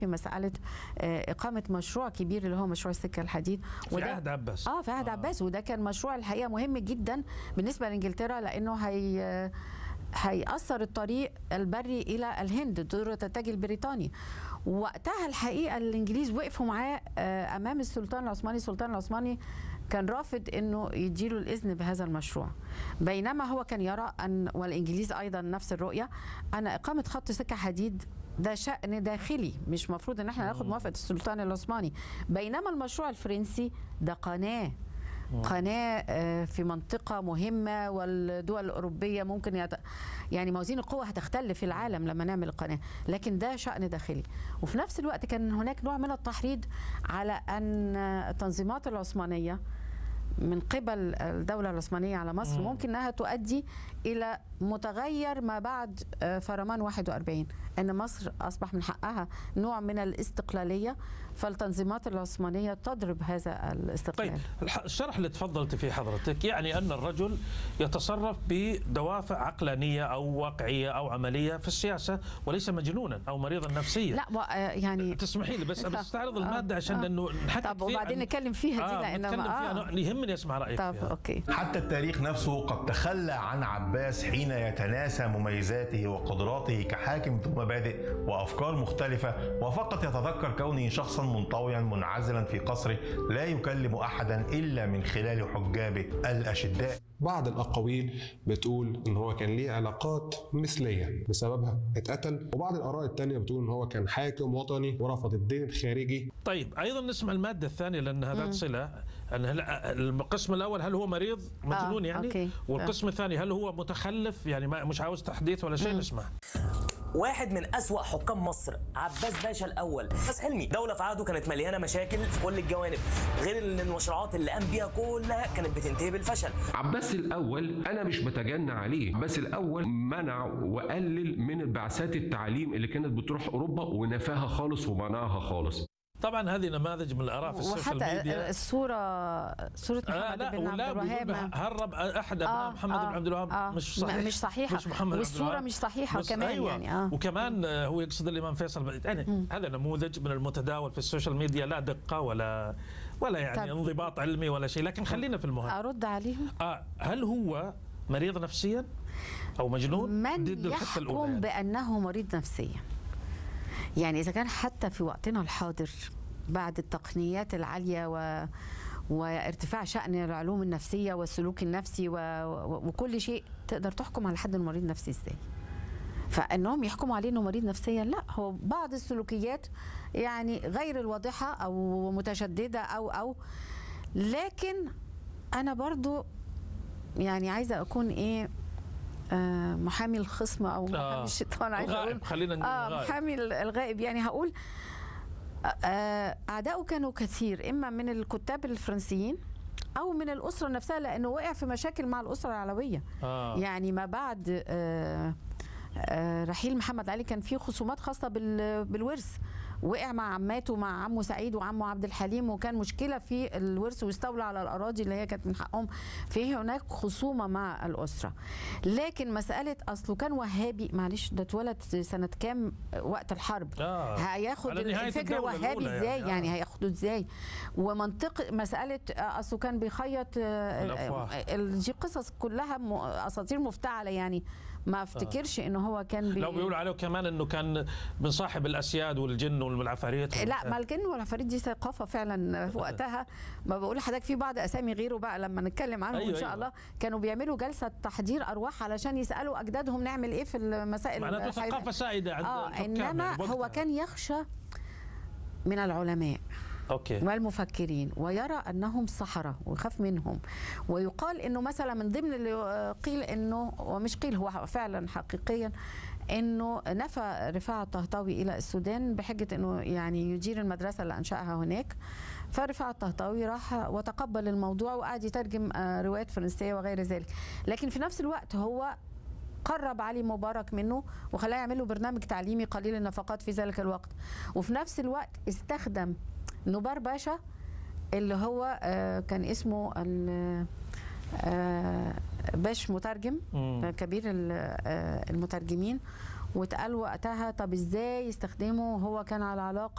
في مساله آه، اقامه مشروع كبير اللي هو مشروع السكه الحديد في عهد عباس اه في عهد آه. عباس وده كان مشروع الحقيقه مهم جدا بالنسبه لانجلترا لانه هي هيأثر الطريق البري إلى الهند دور التاج البريطاني وقتها الحقيقة الإنجليز وقفوا معاه آه، أمام السلطان العثماني السلطان العثماني كان رافض انه يديله الاذن بهذا المشروع بينما هو كان يرى ان والانجليز ايضا نفس الرؤيه ان اقامه خط سكه حديد ده شأن داخلي مش مفروض ان احنا ناخد موافقه السلطان العثماني بينما المشروع الفرنسي ده قناه قناة آه، في منطقة مهمة والدول الأوروبية ممكن يت... يعني موازين القوة هتختلف في العالم لما نعمل القناة لكن ده شأن داخلي وفي نفس الوقت كان هناك نوع من التحريض على أن التنظيمات العثمانية من قبل الدولة العثمانية على مصر مم. ممكن أنها تؤدي إلى متغير ما بعد آه، فرمان 41 أن مصر أصبح من حقها نوع من الاستقلالية فالتنظيمات العثمانية تضرب هذا الاستقلال طيب الح- الشرح اللي تفضلت فيه حضرتك يعني ان الرجل يتصرف بدوافع عقلانيه او واقعيه او عمليه في السياسه وليس مجنونا او مريضا نفسيا لا و- آه، يعني تسمحي لي بس آه، استعرض آه، الماده عشان آه. انه نحكي طب كثير وبعدين عن- نتكلم فيها دي آه لأنه نتكلم فيها آه. أنا يهمني اسمع رايك طب فيها. أوكي حتى التاريخ نفسه قد تخلى عن عباس حين يتناسى مميزاته وقدراته كحاكم ذو مبادئ وافكار مختلفه وفقط يتذكر كونه شخصا منطويا منعزلا في قصره لا يكلم احدا الا من خلال حجابه الاشداء بعض الأقاويل بتقول إن هو كان ليه علاقات مثلية بسببها اتقتل وبعض الآراء التانية بتقول إن هو كان حاكم وطني ورفض الدين الخارجي طيب ايضا نسمع الماده الثانيه لانها ذات صله ان هل- القسم الاول هل هو مريض مجنون آه، يعني أوكي. والقسم الثاني هل هو متخلف يعني ما مش عاوز تحديث ولا شيء نسمع واحد من أسوأ حكام مصر عباس باشا الأول بس حلمي دولة في عهده كانت مليانة مشاكل في كل الجوانب غير ان المشروعات اللي قام بيها كلها كانت بتنتهي بالفشل عباس الأول أنا مش بتجنى عليه عباس الأول منع وقلل من بعثات التعليم اللي كانت بتروح أوروبا ونفاها خالص ومنعها خالص طبعا هذه نماذج من الاراء في السوشيال وحتى ميديا الصورة صورة آه محمد لا بن عبد ولا الوهاب بيقول هرب احد ابناء آه، محمد آه، بن عبد الوهاب آه. مش م- صحيح مش صحيحة. مش محمد بن عبد والصورة الوهاب. مش صحيحة بس كمان أيوة. يعني، آه. وكمان آه، هو يقصد الامام فيصل يعني هذا نموذج من المتداول في السوشيال ميديا لا دقه ولا ولا يعني طب. انضباط علمي ولا شيء لكن خلينا في المهم أرد عليهم آه هل هو مريض نفسيا او مجنون من ضد الحته الاولى يحكم يعني. بأنه مريض نفسيا يعني إذا كان حتى في وقتنا الحاضر بعد التقنيات العالية و وارتفاع شأن العلوم النفسية والسلوك النفسي و... و... وكل شيء تقدر تحكم على حد المريض نفسي ازاي فانهم يحكموا عليه انه مريض نفسيا لا هو بعض السلوكيات يعني غير الواضحه او متشدده او او لكن انا برضو يعني عايزه اكون ايه آه محامي الخصم او محامي آه. الشيطان عايزه الغائب، اقول خلينا نقول اه الغائب. محامي الغائب يعني هقول آه، أعداؤه كانوا كثير إما من الكتاب الفرنسيين أو من الأسرة نفسها لأنه وقع في مشاكل مع الأسرة العلوية آه. يعني ما بعد آه، آه، رحيل محمد علي كان في خصومات خاصة بال- بالورث وقع مع عماته مع عمه سعيد وعمه عبد الحليم وكان مشكلة في الورث واستولى على الأراضي اللي هي كانت من حقهم في هناك خصومة مع الأسرة لكن مسألة أصله كان وهابي معلش ده اتولد سنة كام وقت الحرب آه. هياخد على نهاية الفكر الدولة وهابي الأولى ازاي يعني. يعني, آه. هياخده ازاي ومنطق مساله آه، اصله كان بيخيط آه، الأفواه. آه، ال- دي قصص كلها م- اساطير مفتعله يعني ما افتكرش ان هو كان بي... لو بيقولوا عليه كمان انه كان من صاحب الاسياد والجن والعفاريت لا ما الجن والعفاريت دي ثقافه فعلا في وقتها ما بقول لحضرتك في بعض اسامي غيره بقى لما نتكلم عنهم أيوة ان شاء أيوة. الله كانوا بيعملوا جلسه تحضير ارواح علشان يسالوا اجدادهم نعمل ايه في المسائل معناته الحياة. ثقافه سائده عند اه الحكام انما يعني هو بوقتها. كان يخشى من العلماء اوكي والمفكرين ويرى انهم سحره ويخاف منهم ويقال انه مثلا من ضمن اللي قيل انه ومش قيل هو فعلا حقيقيا انه نفى رفاعة الطهطاوي الى السودان بحجه انه يعني يدير المدرسه اللي انشاها هناك فرفاعة الطهطاوي راح وتقبل الموضوع وقعد يترجم آه، روايات فرنسيه وغير ذلك لكن في نفس الوقت هو قرب علي مبارك منه وخلاه يعمل له برنامج تعليمي قليل النفقات في ذلك الوقت وفي نفس الوقت استخدم نبار باشا اللي هو آه، كان اسمه ال- آه، باش مترجم مم. كبير ال- آه، المترجمين واتقال وقتها طب ازاي يستخدمه هو كان على علاقه